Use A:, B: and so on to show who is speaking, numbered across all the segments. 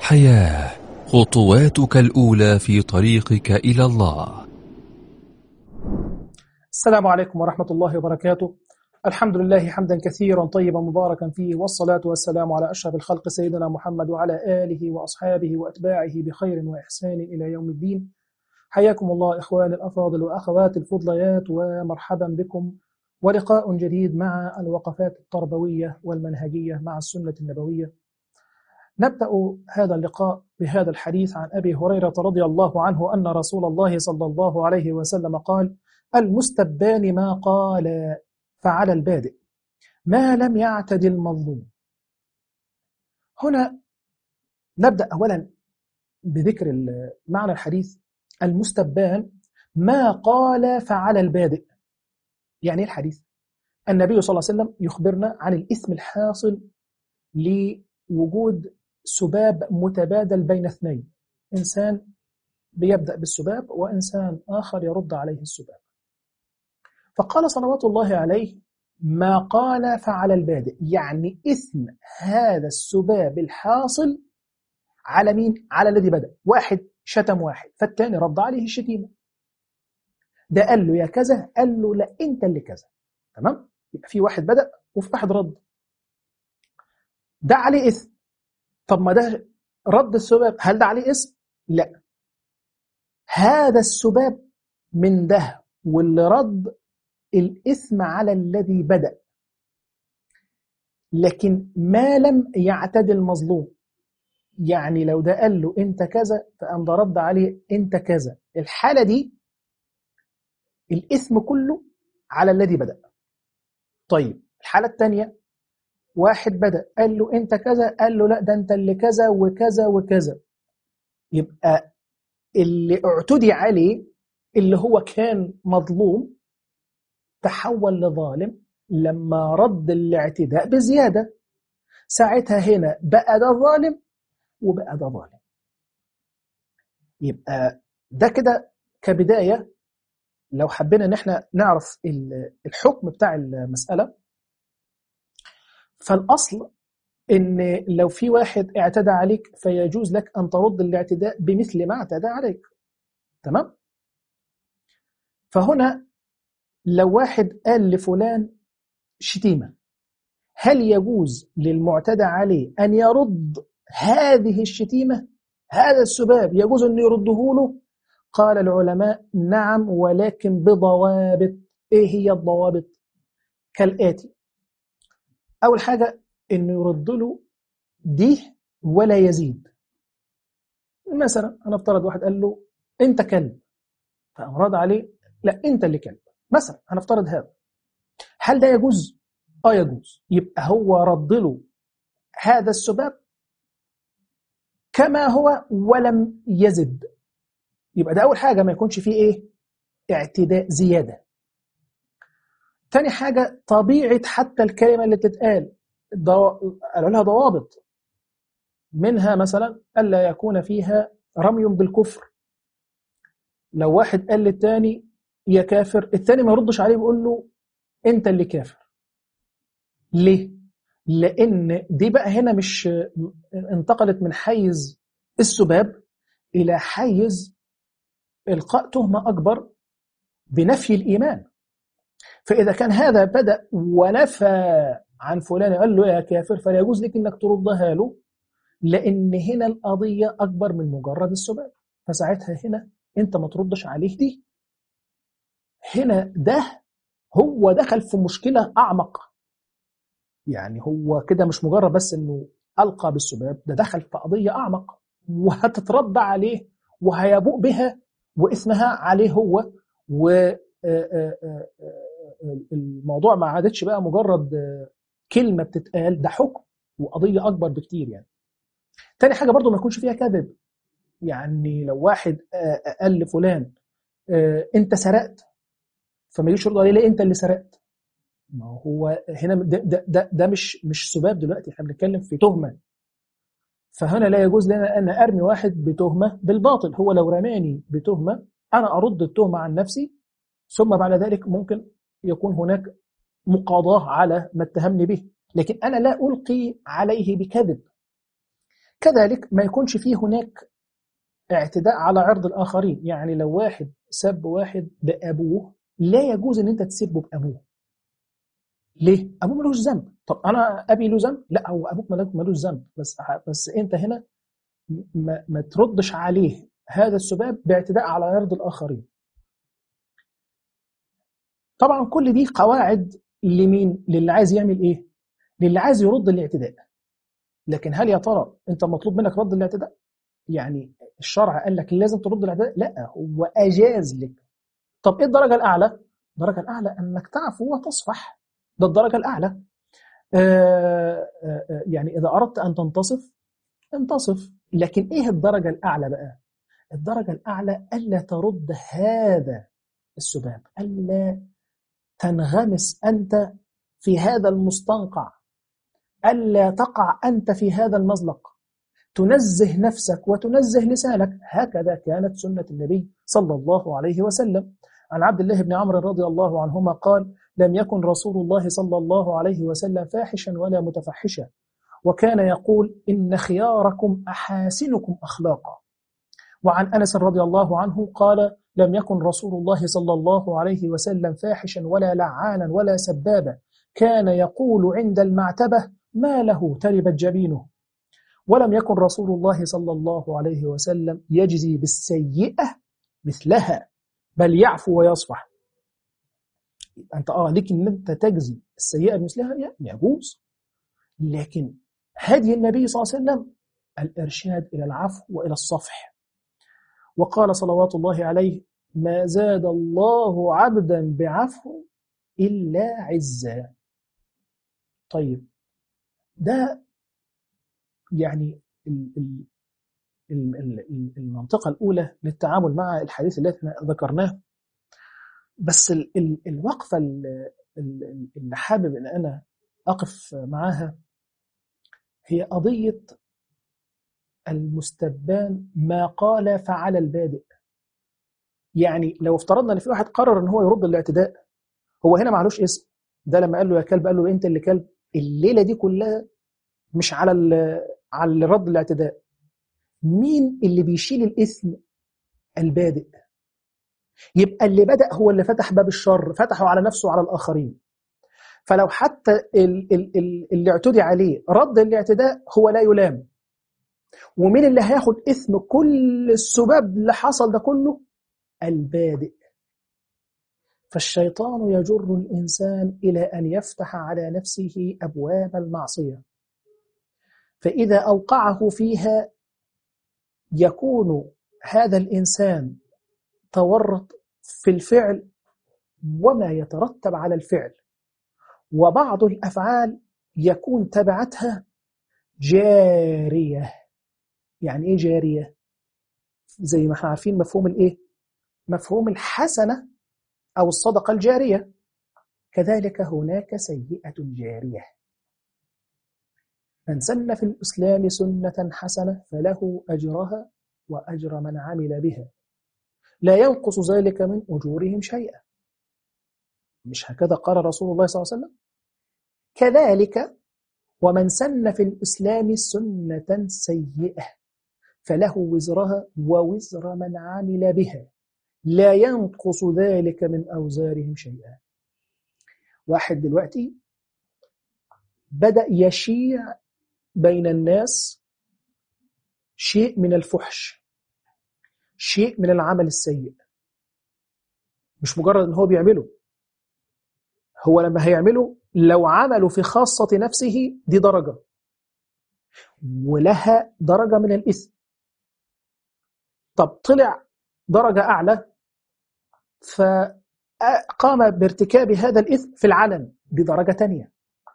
A: حياة خطواتك الأولى في طريقك إلى الله
B: السلام عليكم ورحمة الله وبركاته الحمد لله حمدا كثيرا طيبا مباركا فيه والصلاة والسلام على أشرف الخلق سيدنا محمد وعلى آله وأصحابه وأتباعه بخير وإحسان إلى يوم الدين حياكم الله إخواني الأفاضل وأخوات الفضليات ومرحبا بكم ولقاء جديد مع الوقفات التربوية والمنهجية مع السنة النبوية نبدأ هذا اللقاء بهذا الحديث عن أبي هريرة رضي الله عنه أن رسول الله صلى الله عليه وسلم قال المستبان ما قال فعلى البادئ ما لم يعتد المظلوم هنا نبدأ أولا بذكر معنى الحديث المستبان ما قال فعلى البادئ يعني ايه الحديث النبي صلى الله عليه وسلم يخبرنا عن الإثم الحاصل لوجود سباب متبادل بين اثنين إنسان بيبدأ بالسباب وإنسان آخر يرد عليه السباب فقال صلوات الله عليه ما قال فعلى البادئ يعني إثم هذا السباب الحاصل على مين؟ على الذي بدأ واحد شتم واحد فالتاني رد عليه الشتيمة ده قال له يا كذا قال له لا انت اللي كذا تمام يبقى في واحد بدأ وفي واحد رد ده عليه اسم طب ما ده رد السباب هل ده عليه اسم لا هذا السباب من ده واللي رد الاسم على الذي بدأ لكن ما لم يعتد المظلوم يعني لو ده قال له انت كذا فقام ده رد عليه انت كذا الحالة دي الاسم كله على الذي بدأ طيب الحالة الثانية واحد بدأ قال له انت كذا قال له لا ده انت اللي كذا وكذا وكذا يبقى اللي اعتدي عليه اللي هو كان مظلوم تحول لظالم لما رد الاعتداء بزيادة ساعتها هنا بقى ده ظالم وبقى ده ظالم يبقى ده كده كبداية لو حبينا ان احنا نعرف الحكم بتاع المسألة فالأصل ان لو في واحد اعتدى عليك فيجوز لك ان ترد الاعتداء بمثل ما اعتدى عليك تمام فهنا لو واحد قال لفلان شتيمة هل يجوز للمعتدى عليه أن يرد هذه الشتيمة هذا السباب يجوز أن يرده له قال العلماء نعم ولكن بضوابط إيه هي الضوابط كالآتي أول حاجة أنه يرد له دي ولا يزيد مثلا أنا افترض واحد قال له أنت كلب فأمراد عليه لا أنت اللي كلب مثلا هنفترض هذا هل ده يجوز؟ اه يجوز يبقى هو رد له هذا السباب كما هو ولم يزد يبقى ده أول حاجة ما يكونش فيه إيه؟ اعتداء زيادة تاني حاجة طبيعة حتى الكلمة اللي بتتقال قالوا لها ضوابط منها مثلا ألا يكون فيها رمي بالكفر لو واحد قال للتاني يا كافر التاني ما يردش عليه بيقول له انت اللي كافر ليه لان دي بقى هنا مش انتقلت من حيز السباب الى حيز القاء تهمه اكبر بنفي الايمان فاذا كان هذا بدا ونفى عن فلان قال له يا كافر فلا يجوز لك انك تردها له لان هنا القضيه اكبر من مجرد السباب فساعتها هنا انت ما تردش عليه دي هنا ده هو دخل في مشكلة أعمق يعني هو كده مش مجرد بس أنه ألقى بالسباب ده دخل في قضية أعمق وهتترد عليه وهيبوء بها وإثمها عليه هو والموضوع ما عادتش بقى مجرد كلمة بتتقال ده حكم وقضية أكبر بكتير يعني تاني حاجة برضو ما يكونش فيها كذب يعني لو واحد قال لفلان انت سرقت فما يجيش يرد عليه ليه انت اللي سرقت ما هو هنا ده, ده, ده, ده مش مش سباب دلوقتي احنا بنتكلم في تهمه فهنا لا يجوز لنا ان ارمي واحد بتهمه بالباطل هو لو رماني بتهمه انا ارد التهمه عن نفسي ثم بعد ذلك ممكن يكون هناك مقاضاه على ما اتهمني به لكن انا لا القي عليه بكذب كذلك ما يكونش فيه هناك اعتداء على عرض الآخرين يعني لو واحد سب واحد بأبوه لا يجوز ان انت تسبه بأبوه ليه؟ أبوه ملوش ذنب طب أنا أبي له ذنب؟ لا هو أبوك ملوش ذنب بس بس أنت هنا ما, ما تردش عليه هذا السباب باعتداء على عرض الآخرين طبعا كل دي قواعد لمين؟ للي عايز يعمل إيه؟ للي عايز يرد الاعتداء لكن هل يا ترى أنت مطلوب منك رد الاعتداء؟ يعني الشرع قال لك لازم ترد الاعتداء؟ لا هو أجاز لك طب إيه الدرجة الأعلى؟ الدرجة الأعلى أنك تعفو وتصفح ده الدرجة الأعلى آه آه يعني إذا أردت أن تنتصف انتصف لكن إيه الدرجة الأعلى بقى الدرجة الأعلى ألا ترد هذا السباب ألا تنغمس أنت في هذا المستنقع ألا تقع أنت في هذا المزلق تنزه نفسك وتنزه لسانك هكذا كانت سنة النبي صلى الله عليه وسلم عن عبد الله بن عمرو رضي الله عنهما قال لم يكن رسول الله صلى الله عليه وسلم فاحشا ولا متفحشا وكان يقول إن خياركم أحاسنكم أخلاقا وعن أنس رضي الله عنه قال لم يكن رسول الله صلى الله عليه وسلم فاحشا ولا لعانا ولا سبابا كان يقول عند المعتبة ما له تربت جبينه ولم يكن رسول الله صلى الله عليه وسلم يجزي بالسيئة مثلها بل يعفو ويصفح أنت آه لك أن أنت تجزي السيئة مثلها يجوز لكن هدي النبي صلى الله عليه وسلم الإرشاد إلى العفو وإلى الصفح وقال صلوات الله عليه ما زاد الله عبدا بعفو إلا عزا طيب ده يعني المنطقة الأولى للتعامل مع الحديث الذي ذكرناه بس الوقفة اللي حابب أن أنا أقف معاها هي قضية المستبان ما قال فعل البادئ يعني لو افترضنا ان في واحد قرر ان هو يرد الاعتداء هو هنا معلوش اسم ده لما قال له يا كلب قال له انت اللي كلب الليله دي كلها مش على على رد الاعتداء مين اللي بيشيل الاثم البادئ يبقى اللي بدأ هو اللي فتح باب الشر فتحه على نفسه وعلى الآخرين فلو حتى اللي اعتدي عليه رد الاعتداء هو لا يلام ومين اللي هياخد إثم كل السباب اللي حصل ده كله البادئ فالشيطان يجر الإنسان إلى أن يفتح على نفسه أبواب المعصية فإذا أوقعه فيها يكون هذا الإنسان تورط في الفعل وما يترتب على الفعل وبعض الأفعال يكون تبعتها جارية يعني إيه جارية؟ زي ما احنا عارفين مفهوم الإيه؟ مفهوم الحسنة أو الصدقة الجارية كذلك هناك سيئة جارية من سن في الإسلام سنة حسنة فله أجرها وأجر من عمل بها لا ينقص ذلك من أجورهم شيئا مش هكذا قال رسول الله صلى الله عليه وسلم كذلك ومن سن في الإسلام سنة سيئة فله وزرها ووزر من عمل بها لا ينقص ذلك من أوزارهم شيئا واحد دلوقتي بدأ يشيع بين الناس شيء من الفحش شيء من العمل السيء مش مجرد ان هو بيعمله هو لما هيعمله لو عمله في خاصة نفسه دي درجة ولها درجة من الإثم طب طلع درجة أعلى فقام بارتكاب هذا الإثم في العلن بدرجة تانية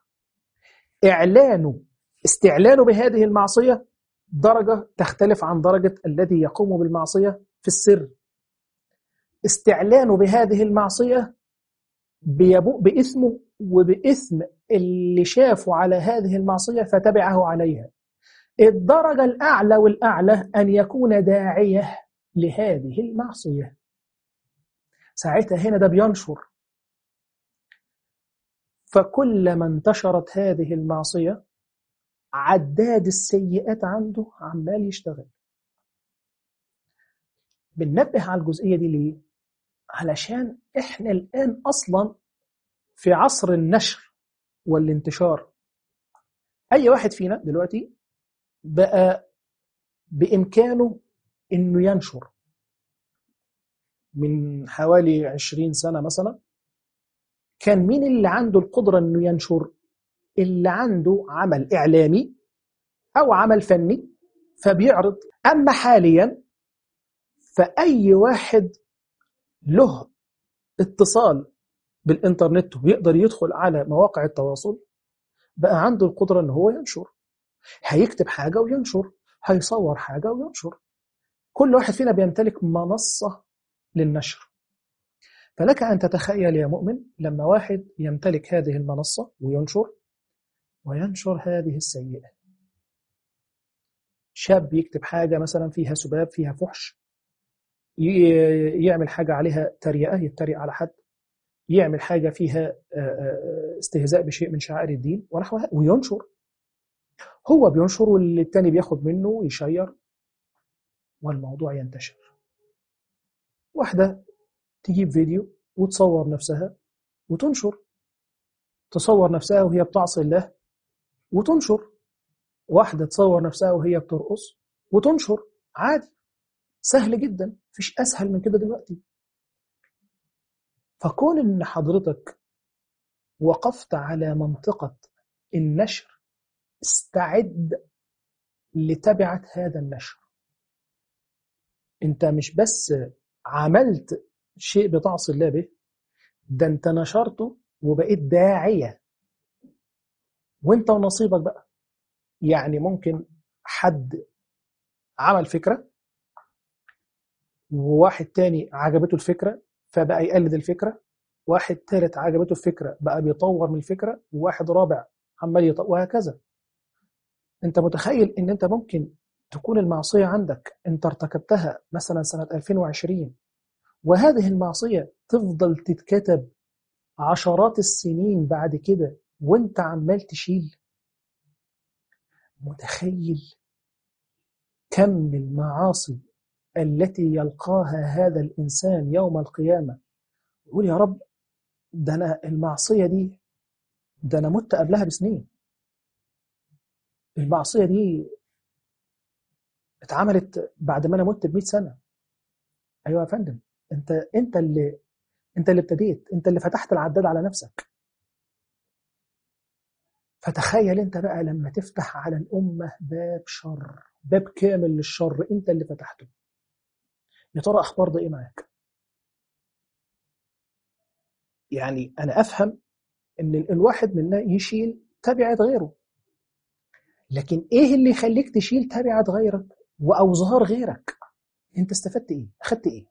B: إعلانه استعلانه بهذه المعصية درجة تختلف عن درجة الذي يقوم بالمعصية في السر استعلانه بهذه المعصية بيبوء بإثمه وبإثم اللي شافه على هذه المعصية فتبعه عليها الدرجة الأعلى والأعلى أن يكون داعية لهذه المعصية ساعتها هنا ده بينشر فكلما انتشرت هذه المعصية عداد السيئات عنده عمال يشتغل بننبه على الجزئية دي ليه؟ علشان احنا الآن أصلا في عصر النشر والانتشار أي واحد فينا دلوقتي بقى بإمكانه إنه ينشر من حوالي 20 سنة مثلا كان مين اللي عنده القدرة إنه ينشر؟ اللي عنده عمل إعلامي أو عمل فني فبيعرض أما حاليا فأي واحد له اتصال بالإنترنت ويقدر يدخل على مواقع التواصل بقى عنده القدرة إن هو ينشر هيكتب حاجة وينشر هيصور حاجة وينشر كل واحد فينا بيمتلك منصة للنشر فلك أن تتخيل يا مؤمن لما واحد يمتلك هذه المنصة وينشر وينشر هذه السيئة شاب يكتب حاجة مثلا فيها سباب فيها فحش يعمل حاجة عليها تريقة يتريق على حد يعمل حاجة فيها استهزاء بشيء من شعائر الدين ونحوها وينشر هو بينشر والتاني بياخد منه ويشير والموضوع ينتشر واحدة تجيب فيديو وتصور نفسها وتنشر تصور نفسها وهي بتعصي الله وتنشر واحدة تصور نفسها وهي بترقص وتنشر عادي سهل جدا مفيش أسهل من كده دلوقتي فكون إن حضرتك وقفت على منطقة النشر استعد لتبعة هذا النشر انت مش بس عملت شيء بتعصي الله به ده انت نشرته وبقيت داعية وانت ونصيبك بقى يعني ممكن حد عمل فكرة وواحد تاني عجبته الفكرة فبقى يقلد الفكرة واحد تالت عجبته الفكرة بقى بيطور من الفكرة وواحد رابع عمال يطور وهكذا انت متخيل ان انت ممكن تكون المعصية عندك انت ارتكبتها مثلا سنة 2020 وهذه المعصية تفضل تتكتب عشرات السنين بعد كده وانت عمال تشيل متخيل كم المعاصي التي يلقاها هذا الإنسان يوم القيامة يقول يا رب ده أنا المعصية دي ده أنا مت قبلها بسنين المعصية دي اتعملت بعد ما أنا مت ب سنة أيوة يا فندم أنت أنت اللي أنت اللي ابتديت أنت اللي فتحت العداد على نفسك فتخيل أنت بقى لما تفتح على الأمة باب شر باب كامل للشر أنت اللي فتحته يا ترى أخبار ده إيه معاك يعني أنا أفهم إن الواحد منا يشيل تبعة غيره لكن إيه اللي يخليك تشيل تبعة غيرك وأوزار غيرك أنت استفدت إيه أخدت إيه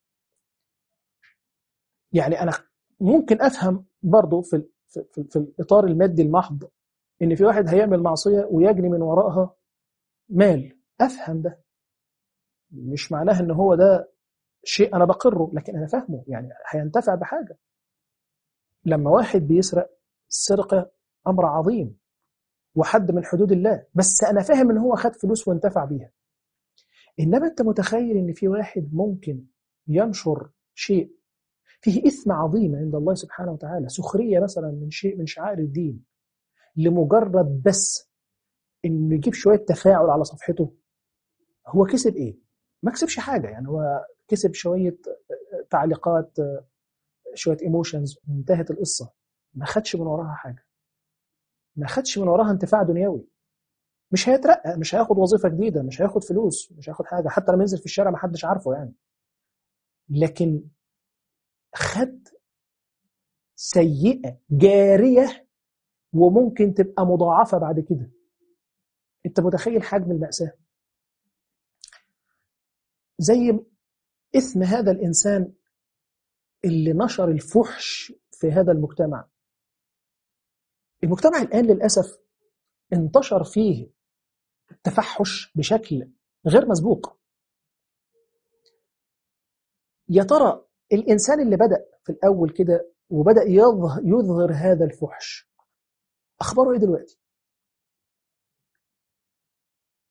B: يعني أنا ممكن أفهم برضو في, في, في, في الإطار المادي المحض إن في واحد هيعمل معصية ويجني من وراءها مال أفهم ده مش معناه إن هو ده شيء أنا بقره لكن أنا فاهمه يعني هينتفع بحاجة لما واحد بيسرق السرقة أمر عظيم وحد من حدود الله بس أنا فاهم إن هو خد فلوس وانتفع بيها إنما أنت متخيل إن في واحد ممكن ينشر شيء فيه إثم عظيم عند الله سبحانه وتعالى سخرية مثلا من شيء من شعائر الدين لمجرد بس إنه يجيب شوية تفاعل على صفحته هو كسب إيه؟ ما كسبش حاجة يعني هو كسب شوية تعليقات شوية ايموشنز وانتهت القصة ما خدش من وراها حاجة ما خدش من وراها انتفاع دنيوي مش هيترقى مش هياخد وظيفة جديدة مش هياخد فلوس مش هياخد حاجة حتى لما ينزل في الشارع ما حدش عارفه يعني لكن خد سيئة جارية وممكن تبقى مضاعفة بعد كده انت متخيل حجم المأساة زي اسم هذا الإنسان اللي نشر الفحش في هذا المجتمع المجتمع الآن للأسف انتشر فيه التفحش بشكل غير مسبوق يا ترى الإنسان اللي بدأ في الأول كده وبدأ يظهر, يظهر هذا الفحش أخباره إيه دلوقتي؟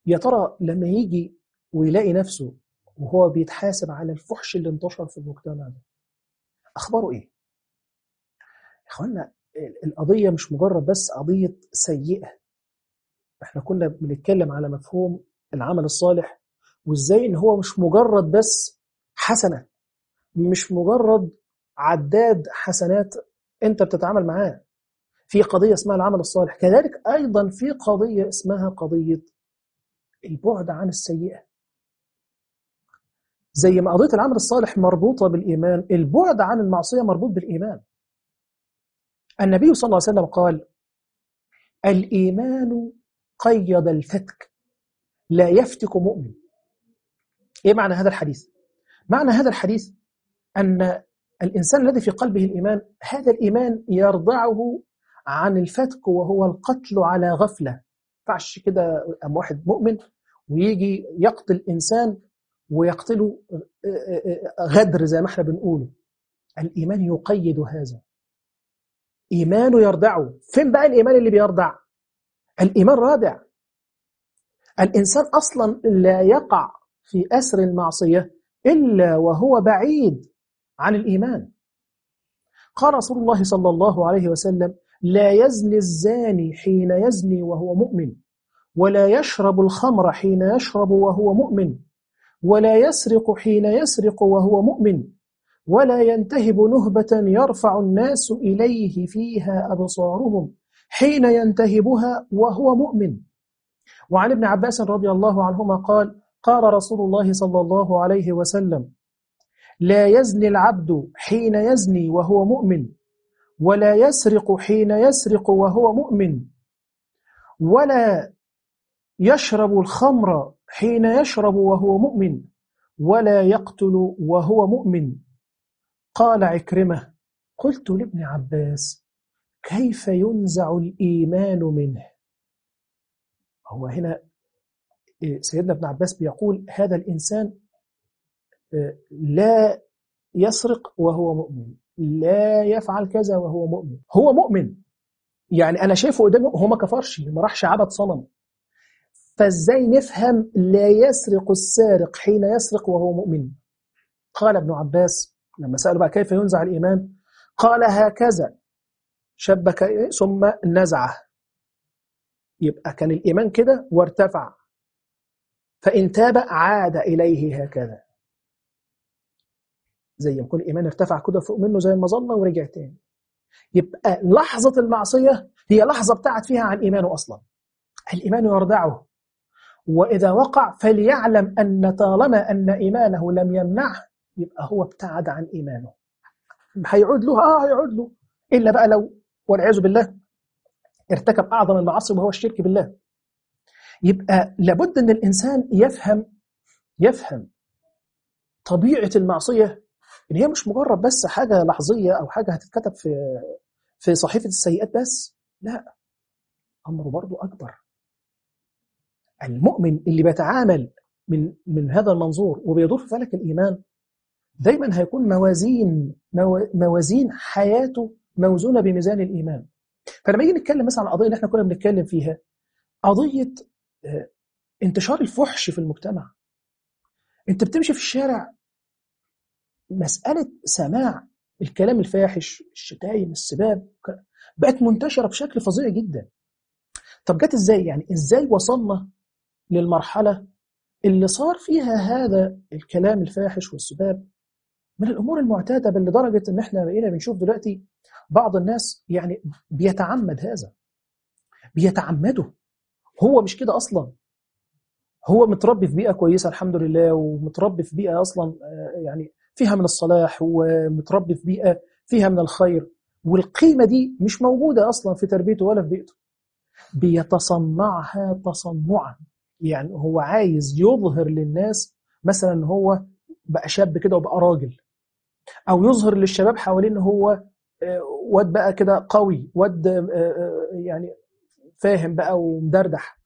B: يا ترى لما يجي ويلاقي نفسه وهو بيتحاسب على الفحش اللي انتشر في المجتمع ده أخباره إيه؟ يا إخوانا القضية مش مجرد بس قضية سيئة احنا كنا بنتكلم على مفهوم العمل الصالح وازاي ان هو مش مجرد بس حسنة مش مجرد عداد حسنات انت بتتعامل معاه في قضية اسمها العمل الصالح كذلك أيضا في قضية اسمها قضية البعد عن السيئة زي ما قضية العمل الصالح مربوطة بالإيمان البعد عن المعصية مربوط بالإيمان النبي صلى الله عليه وسلم قال الإيمان قيد الفتك لا يفتك مؤمن إيه معنى هذا الحديث؟ معنى هذا الحديث أن الإنسان الذي في قلبه الإيمان هذا الإيمان يرضعه عن الفتك وهو القتل على غفلة فعش كده أم واحد مؤمن ويجي يقتل إنسان ويقتله غدر زي ما احنا بنقوله الإيمان يقيد هذا إيمانه يرضعه فين بقى الإيمان اللي بيرضع الإيمان رادع الإنسان أصلا لا يقع في أسر المعصية إلا وهو بعيد عن الإيمان قال رسول الله صلى الله عليه وسلم لا يزني الزاني حين يزني وهو مؤمن ولا يشرب الخمر حين يشرب وهو مؤمن ولا يسرق حين يسرق وهو مؤمن ولا ينتهب نهبة يرفع الناس إليه فيها أبصارهم حين ينتهبها وهو مؤمن وعن ابن عباس رضي الله عنهما قال قال رسول الله صلى الله عليه وسلم لا يزني العبد حين يزني وهو مؤمن ولا يسرق حين يسرق وهو مؤمن ولا يشرب الخمر حين يشرب وهو مؤمن ولا يقتل وهو مؤمن قال عكرمة قلت لابن عباس كيف ينزع الإيمان منه هو هنا سيدنا ابن عباس بيقول هذا الإنسان لا يسرق وهو مؤمن لا يفعل كذا وهو مؤمن هو مؤمن يعني أنا شايفه قدامي هو ما كفرش ما راحش عبد صنم فازاي نفهم لا يسرق السارق حين يسرق وهو مؤمن قال ابن عباس لما سأله بقى كيف ينزع الإيمان قال هكذا شبك ثم نزعه يبقى كان الإيمان كده وارتفع فإن تاب عاد إليه هكذا زي ما يكون الإيمان ارتفع كده فوق منه زي المظلة ورجع تاني يبقى لحظة المعصية هي لحظة ابتعد فيها عن إيمانه أصلا الإيمان يردعه وإذا وقع فليعلم أن طالما أن إيمانه لم يمنعه يبقى هو ابتعد عن إيمانه هيعود له آه هيعود له إلا بقى لو والعياذ بالله ارتكب أعظم المعاصي وهو الشرك بالله يبقى لابد أن الإنسان يفهم يفهم طبيعة المعصية إن هي مش مجرد بس حاجة لحظية أو حاجة هتتكتب في في صحيفة السيئات بس لا أمره برضو أكبر المؤمن اللي بيتعامل من من هذا المنظور وبيدور في فلك الإيمان دايما هيكون موازين موازين حياته موزونة بميزان الإيمان فلما يجي نتكلم مثلا عن القضية اللي احنا كنا بنتكلم فيها قضية انتشار الفحش في المجتمع انت بتمشي في الشارع مسألة سماع الكلام الفاحش الشتايم السباب بقت منتشرة بشكل فظيع جدا طب جت ازاي يعني ازاي وصلنا للمرحلة اللي صار فيها هذا الكلام الفاحش والسباب من الأمور المعتادة بل لدرجة إن إحنا بقينا بنشوف دلوقتي بعض الناس يعني بيتعمد هذا بيتعمده هو مش كده أصلا هو متربي في بيئة كويسة الحمد لله ومتربي في بيئة أصلا يعني فيها من الصلاح ومتربي في بيئة فيها من الخير والقيمة دي مش موجودة أصلا في تربيته ولا في بيئته بيتصنعها تصنعا يعني هو عايز يظهر للناس مثلا ان هو بقى شاب كده وبقى راجل او يظهر للشباب حواليه ان هو واد بقى كده قوي واد يعني فاهم بقى ومدردح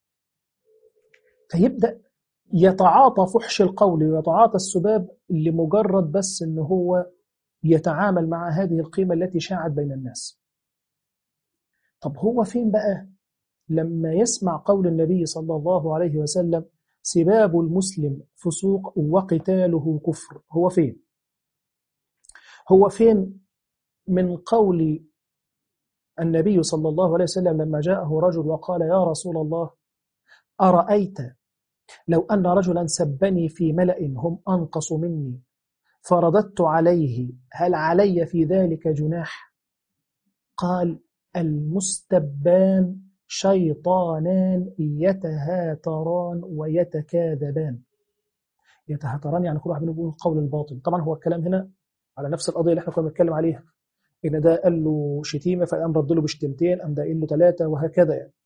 B: فيبدا يتعاطى فحش القول ويتعاطى السباب لمجرد بس ان هو يتعامل مع هذه القيمه التي شاعت بين الناس طب هو فين بقى لما يسمع قول النبي صلى الله عليه وسلم سباب المسلم فسوق وقتاله كفر هو فين هو فين من قول النبي صلى الله عليه وسلم لما جاءه رجل وقال يا رسول الله أرأيت لو أن رجلا سبني في ملأ هم أنقص مني فرددت عليه هل علي في ذلك جناح قال المستبان شيطانان يتهاتران ويتكاذبان يتهاتران يعني كل واحد منهم يقول القول الباطل طبعا هو الكلام هنا على نفس القضية اللي احنا كنا بنتكلم عليها إن ده قال له شتيمة فقام رد له بشتمتين قام ده قال له ثلاثة وهكذا يعني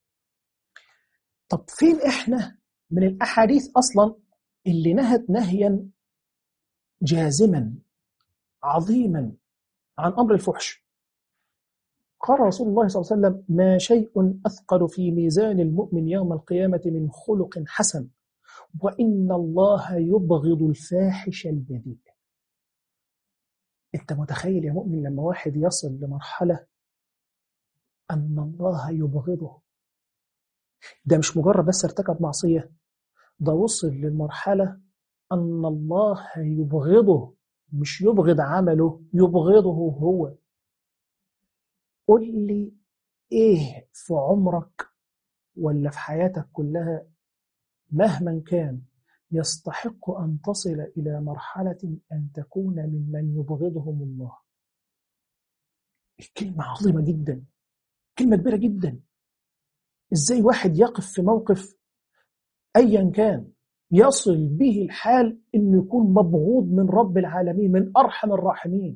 B: طب فين احنا من الأحاديث أصلا اللي نهت نهيا جازما عظيما عن أمر الفحش قال رسول الله صلى الله عليه وسلم ما شيء أثقل في ميزان المؤمن يوم القيامة من خلق حسن وإن الله يبغض الفاحش البذيء أنت متخيل يا مؤمن لما واحد يصل لمرحلة أن الله يبغضه ده مش مجرد بس ارتكب معصية ده وصل للمرحلة أن الله يبغضه مش يبغض عمله يبغضه هو قل لي إيه في عمرك ولا في حياتك كلها مهما كان يستحق أن تصل إلى مرحلة أن تكون ممن يبغضهم الله الكلمة عظيمة جدا كلمة كبيرة جدا إزاي واحد يقف في موقف أيا كان يصل به الحال أنه يكون مبغوض من رب العالمين من أرحم الراحمين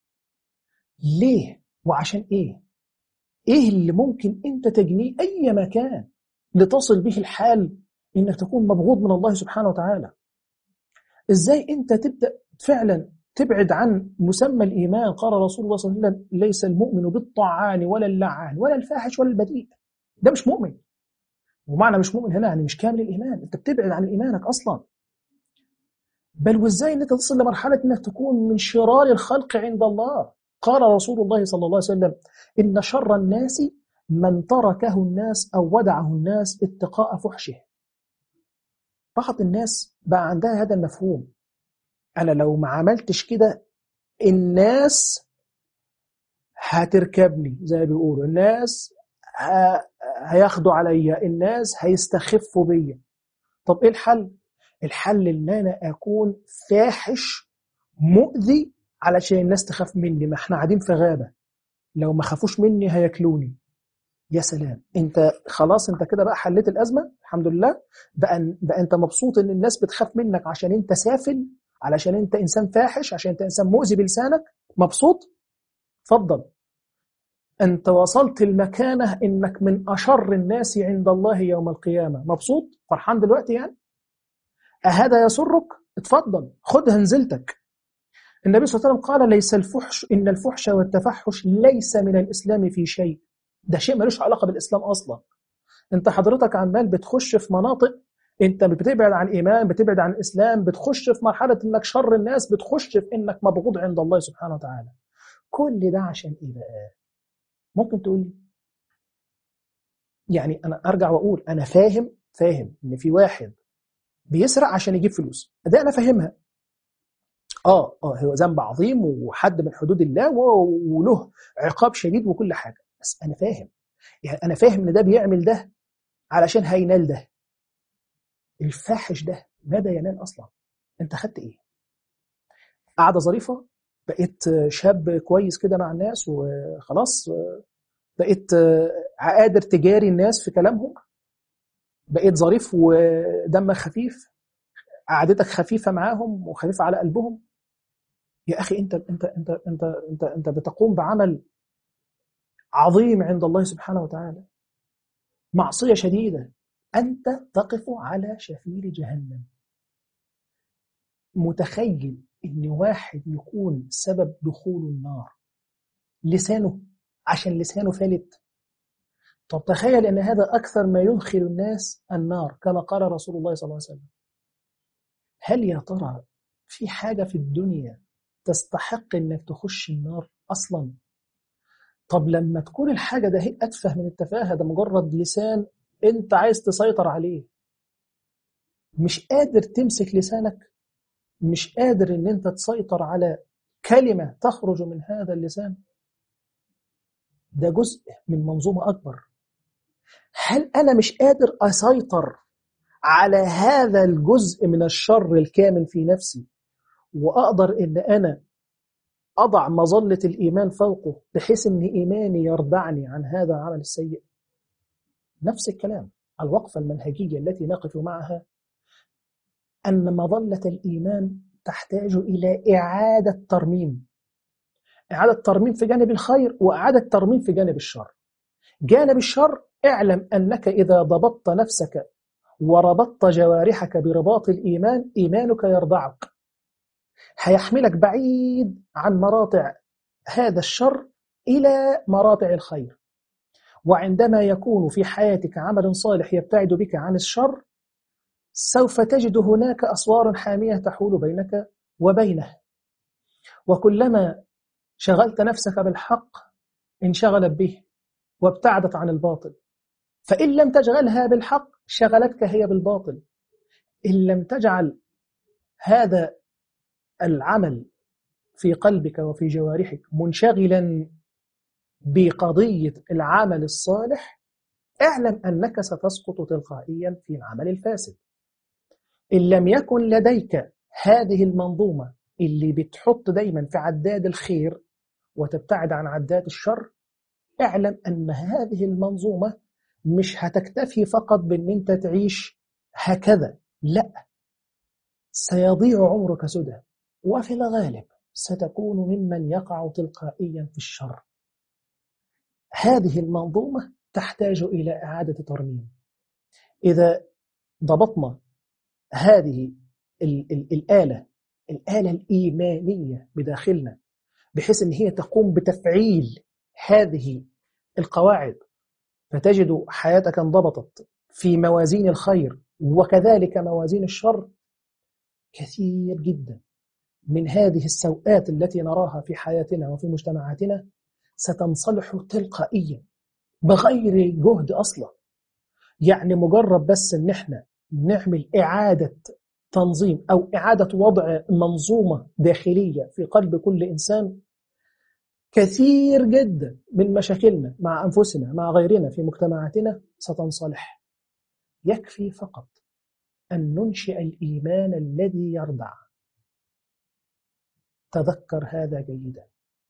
B: ليه وعشان إيه إيه اللي ممكن أنت تجنيه أي مكان لتصل به الحال انك تكون مبغوض من الله سبحانه وتعالى ازاي انت تبدا فعلا تبعد عن مسمى الايمان قال رسول الله صلى الله عليه وسلم ليس المؤمن بالطعان ولا اللعان ولا الفاحش ولا البذيء ده مش مؤمن ومعنى مش مؤمن هنا يعني مش كامل الايمان انت بتبعد عن ايمانك اصلا بل وازاي ان انت تصل لمرحله انك تكون من شرار الخلق عند الله قال رسول الله صلى الله عليه وسلم ان شر الناس من تركه الناس او ودعه الناس اتقاء فحشه بعض الناس بقى عندها هذا المفهوم أنا لو ما عملتش كده الناس هتركبني زي ما بيقولوا الناس هياخدوا عليا الناس هيستخفوا بيا طب ايه الحل الحل ان انا اكون فاحش مؤذي علشان الناس تخاف مني ما احنا قاعدين في غابه لو ما خافوش مني هياكلوني يا سلام انت خلاص انت كده بقى حليت الازمه الحمد لله بقى بقى انت مبسوط ان الناس بتخاف منك عشان انت سافل علشان انت انسان فاحش عشان انت انسان مؤذي بلسانك مبسوط اتفضل انت وصلت المكانه انك من اشر الناس عند الله يوم القيامه مبسوط فرحان دلوقتي يعني أهذا يسرك اتفضل خدها نزلتك النبي صلى الله عليه وسلم قال ليس الفحش إن الفحش والتفحش ليس من الإسلام في شيء ده شيء ملوش علاقة بالإسلام أصلا أنت حضرتك عمال بتخش في مناطق أنت بتبعد عن الإيمان بتبعد عن الإسلام بتخش في مرحلة إنك شر الناس بتخش في إنك مبغوض عند الله سبحانه وتعالى كل ده عشان إيه بقى ممكن تقول لي يعني أنا أرجع وأقول أنا فاهم فاهم إن في واحد بيسرق عشان يجيب فلوس ده أنا فاهمها اه اه هو ذنب عظيم وحد من حدود الله وله عقاب شديد وكل حاجه بس انا فاهم يعني انا فاهم ان ده بيعمل ده علشان هينال ده الفاحش ده ماذا ينال اصلا انت خدت ايه قعده ظريفه بقيت شاب كويس كده مع الناس وخلاص بقيت قادر تجاري الناس في كلامهم بقيت ظريف ودمك خفيف قعدتك خفيفه معاهم وخفيفه على قلبهم يا اخي انت انت انت انت انت انت بتقوم بعمل عظيم عند الله سبحانه وتعالى معصية شديدة أنت تقف على شفير جهنم متخيل إن واحد يكون سبب دخول النار لسانه عشان لسانه فلت طب تخيل أن هذا أكثر ما يدخل الناس النار كما قال رسول الله صلى الله عليه وسلم هل يا ترى في حاجة في الدنيا تستحق أنك تخش النار أصلا طب لما تكون الحاجة ده هي أتفه من التفاهة ده مجرد لسان أنت عايز تسيطر عليه مش قادر تمسك لسانك مش قادر ان انت تسيطر على كلمة تخرج من هذا اللسان ده جزء من منظومة أكبر هل أنا مش قادر أسيطر على هذا الجزء من الشر الكامن في نفسي وأقدر إن أنا أضع مظلة الإيمان فوقه بحيث إن إيماني يردعني عن هذا العمل السيء نفس الكلام الوقفة المنهجية التي نقف معها أن مظلة الإيمان تحتاج إلى إعادة ترميم إعادة ترميم في جانب الخير وإعادة ترميم في جانب الشر جانب الشر اعلم أنك إذا ضبطت نفسك وربطت جوارحك برباط الإيمان إيمانك يرضعك هيحملك بعيد عن مراتع هذا الشر إلى مراتع الخير وعندما يكون في حياتك عمل صالح يبتعد بك عن الشر سوف تجد هناك أسوار حامية تحول بينك وبينه وكلما شغلت نفسك بالحق انشغلت به وابتعدت عن الباطل فإن لم تشغلها بالحق شغلتك هي بالباطل إن لم تجعل هذا العمل في قلبك وفي جوارحك منشغلا بقضية العمل الصالح اعلم أنك ستسقط تلقائيا في العمل الفاسد إن لم يكن لديك هذه المنظومة اللي بتحط دايما في عداد الخير وتبتعد عن عداد الشر اعلم أن هذه المنظومة مش هتكتفي فقط بأن أنت تعيش هكذا لا سيضيع عمرك سدى وفي الغالب ستكون ممن يقع تلقائيا في الشر هذه المنظومة تحتاج إلى إعادة ترميم إذا ضبطنا هذه ال ال الآلة الآلة الإيمانية بداخلنا بحيث أن هي تقوم بتفعيل هذه القواعد فتجد حياتك انضبطت في موازين الخير وكذلك موازين الشر كثير جدا من هذه السوءات التي نراها في حياتنا وفي مجتمعاتنا ستنصلح تلقائيا بغير جهد أصلا يعني مجرد بس ان احنا نعمل إعادة تنظيم أو إعادة وضع منظومة داخلية في قلب كل إنسان كثير جدا من مشاكلنا مع أنفسنا مع غيرنا في مجتمعاتنا ستنصلح يكفي فقط أن ننشئ الإيمان الذي يرضع تذكر هذا جيدا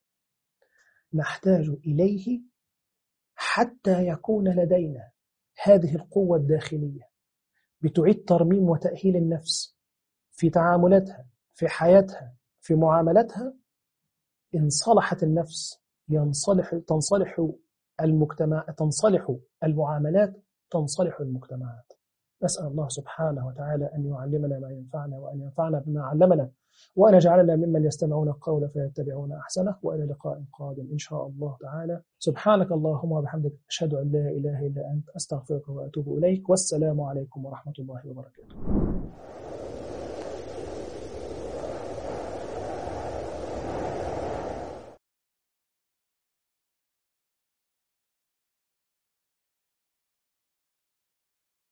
B: نحتاج إليه حتى يكون لدينا هذه القوة الداخلية بتعيد ترميم وتأهيل النفس في تعاملاتها في حياتها في معاملاتها إن صلحت النفس ينصلح تنصلح المجتمع تنصلح المعاملات تنصلح المجتمعات نسأل الله سبحانه وتعالى أن يعلمنا ما ينفعنا وأن ينفعنا بما علمنا وأن يجعلنا ممن يستمعون القول فيتبعون أحسنه وإلى لقاء قادم إن شاء الله تعالى سبحانك اللهم وبحمدك أشهد أن لا إله إلا أنت أستغفرك وأتوب إليك والسلام عليكم ورحمة الله وبركاته